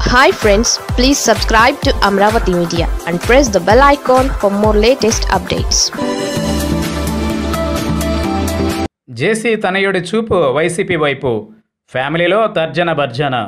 hi friends please subscribe to Amaravati media and press the bell icon for more latest updates JC తనయుడి చూపు YCP వైపు ఫ్యామిలీలో తర్జన భర్జన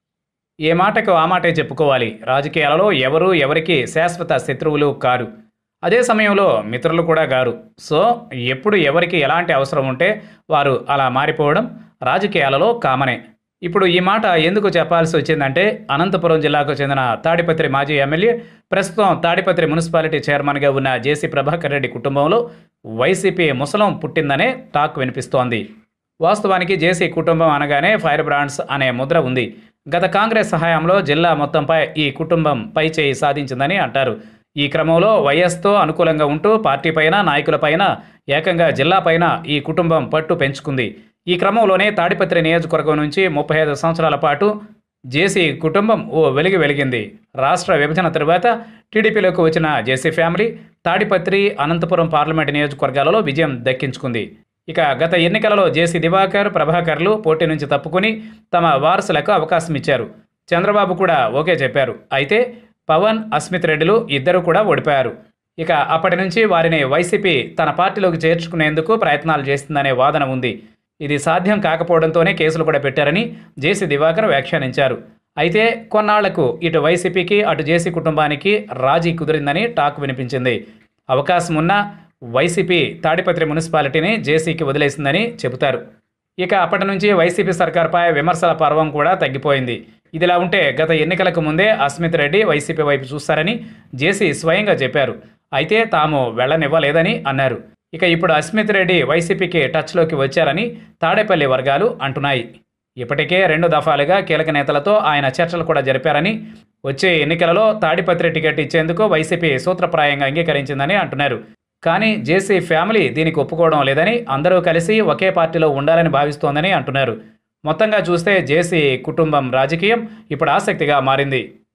ఏ మాటకు ఆ మాటే చెప్పుకోవాలి రాజకీయాలలో ఎవరు ఎవరికి శాశ్వత శత్రువులు కారు అదే సమయంలో మిత్రులు కూడా గారు సో ఎప్పుడు ఎవరికి ఎలాంటి అవసరం ఉంటే వారు అలా మారిపోవడం రాజకీయాలలో కామనే ఇప్పుడు ఈ మాట ఎందుకు చెప్పాల్సి వచ్చిందంటే అనంతపురం జిల్లాకు చెందిన తాడిపత్రి మాజీ ఎమ్మెల్యే ప్రస్తుతం తాడిపత్రి మున్సిపాలిటీ చైర్మన్గా ఉన్న జేసీ ప్రభాకర్ రెడ్డి కుటుంబంలో వైసీపీ ముసలం పుట్టిందనే టాక్ వినిపిస్తోంది వాస్తవానికి జేసీ కుటుంబం అనగానే ఫైర్ బ్రాండ్స్ అనే ముద్ర ఉంది గత కాంగ్రెస్ సహాయంలో జిల్లా మొత్తంపై ఈ కుటుంబం పై చేయి సాధించిందని అంటారు ఈ క్రమంలో వైఎస్తో అనుకూలంగా ఉంటూ పార్టీ పైన నాయకులపైన ఏకంగా జిల్లాపైన ఈ కుటుంబం పట్టు పెంచుకుంది ఈ క్రమంలోనే తాడిపత్రి నియోజకవర్గం నుంచి ముప్పై ఐదు సంవత్సరాల పాటు జేసీ కుటుంబం ఓ వెలిగి వెలిగింది రాష్ట్ర విభజన తరువాత టీడీపీలోకి వచ్చిన JC family Tadipatri Anantapuram parliament నియోజకవర్గాలలో విజయం దక్కించుకుంది ఇక గత ఎన్నికలలో జేసీ దివాకర్ ప్రభాకర్లు పోటీ నుంచి తప్పుకుని తమ వారసులకు అవకాశం ఇచ్చారు చంద్రబాబు కూడా ఓకే చెప్పారు అయితే పవన్ అస్మిత్ రెడ్డిలు ఇద్దరు కూడా ఓడిపోయారు ఇక అప్పటి నుంచి వారిని వైసీపీ తన పార్టీలోకి చేర్చుకునేందుకు ప్రయత్నాలు చేస్తుందనే వాదన ఉంది ఇది సాధ్యం కాకపోవడంతోనే కేసులు కూడా పెట్టారని జేసీ దివాకర్ వ్యాఖ్యానించారు అయితే కొన్నాళ్లకు ఇటు వైసీపీకి అటు జేసీ కుటుంబానికి రాజీ కుదిరిందని టాక్ వినిపించింది అవకాశం ఉన్నా వైసీపీ తాడిపత్రి మున్సిపాలిటీని జేసీకి వదిలేసిందని చెబుతారు ఇక అప్పటి నుంచి వైసీపీ సర్కార్పై విమర్శల పర్వం కూడా తగ్గిపోయింది ఇదిలా ఉంటే గత ఎన్నికలకు ముందే అస్మిత్ రెడ్డి వైసీపీ వైపు చూస్తారని జేసీ స్వయంగా చెప్పారు అయితే తాము వెళ్లనివ్వలేదని అన్నారు ఇక ఇప్పుడు అస్మిత్ రెడ్డి వైసీపీకి టచ్లోకి వచ్చారని తాడేపల్లి వర్గాలు అంటున్నాయి ఇప్పటికే రెండు దఫాలుగా కీలక నేతలతో ఆయన చర్చలు కూడా జరిపారని వచ్చే ఎన్నికలలో తాడిపత్రి టికెట్ ఇచ్చేందుకు వైసీపీ సూత్రప్రాయంగా అంగీకరించిందని అంటున్నారు కానీ జేసీ ఫ్యామిలీ దీనికి ఒప్పుకోవడం లేదని అందరూ కలిసి ఒకే పార్టీలో ఉండాలని భావిస్తోందని అంటున్నారు మొత్తంగా చూస్తే జేసీ కుటుంబం రాజకీయం ఇప్పుడు ఆసక్తిగా మారింది